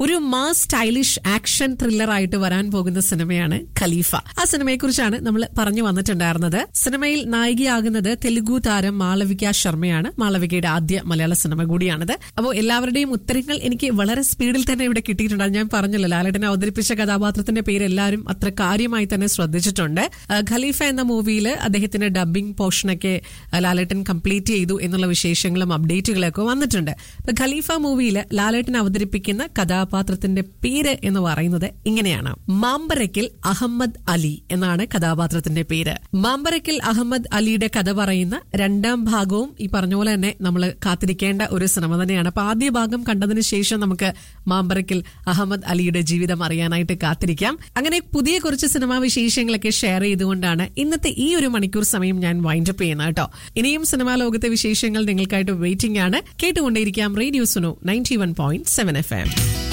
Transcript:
ഒരു mass stylish action thriller ആയിട്ട് വരാൻ പോകുന്ന സിനിമയാണ് ഖലീഫ ആ സിനിമയെക്കുറിച്ചാണ് നമ്മൾ പറഞ്ഞു വന്നിട്ടുണ്ടായിരുന്നത് സിനിമയിൽ നായികയാകുന്നത് തെലുഗു താരം മാളവിക ശർമ്മയാണ് മാളവികയുടെ ആദ്യ മലയാള സിനിമ കൂടിയാണിത് അപ്പോൾ എല്ലാവരുടെയും ഉത്തരങ്ങൾ എനിക്ക് വളരെ സ്പീഡിൽ തന്നെ ഇവിടെ കിട്ടിയിട്ടുണ്ട് അത് ഞാൻ പറഞ്ഞല്ലോ ലാലേട്ടനെ അവതരിപ്പിച്ച കഥാപാത്രത്തിന്റെ പേര് എല്ലാവരും അത്ര കാര്യമായി തന്നെ ശ്രദ്ധിച്ചിട്ടുണ്ട് ആ, ഖലീഫ എന്ന മൂവിയിൽ അദ്ദേഹത്തിന്റെ ഡബിംഗ് പോർഷനൊക്കെ ആ, ലാലേട്ടൻ കംപ്ലീറ്റ് ചെയ്തു എന്നുള്ള വിശേഷങ്ങളും അപ്ഡേറ്റുകളൊക്കെ വന്നിട്ടുണ്ട് അപ്പൊ ഖലീഫ മൂവിയിൽ ലാലേട്ടൻ അവതരിപ്പിക്കുന്ന കഥാപാത്രത്തിന്റെ പേര് എന്ന് പറയുന്നത് ഇങ്ങനെയാണ് മാമ്പരക്കിൽ അഹമ്മദ് അലി എന്നാണ് കഥാപാത്രത്തിന്റെ പേര് മാമ്പരക്കിൽ അഹമ്മദ് അലിയുടെ കഥ പറയുന്ന രണ്ടാം ഭാഗവും ഈ പറഞ്ഞ പോലെ തന്നെ നമ്മൾ കാത്തിരിക്കേണ്ട ഒരു സിനിമ തന്നെയാണ് അപ്പൊ ആദ്യ ഭാഗം കണ്ടതിന് ശേഷം നമുക്ക് മാമ്പരക്കിൽ അഹമ്മദ് അലിയുടെ ജീവിതം അറിയാനായിട്ട് കാത്തിരിക്കാം അങ്ങനെ പുതിയ കുറച്ച് സിനിമാ വിശേഷങ്ങളൊക്കെ ഷെയർ ചെയ്തുകൊണ്ടാണ് ഇന്നത്തെ ഈ ഒരു മണിക്കൂർ സമയം ഞാൻ വൈൻഡപ്പ് ചെയ്യുന്നത് കേട്ടോ ഇനിയും സിനിമാ ലോകത്തെ വിശേഷങ്ങൾ നിങ്ങൾക്കായിട്ട് വെയിറ്റിംഗ് ആണ് കേട്ടുകൊണ്ടേയിരിക്കാം radio Suno ninety one point seven F M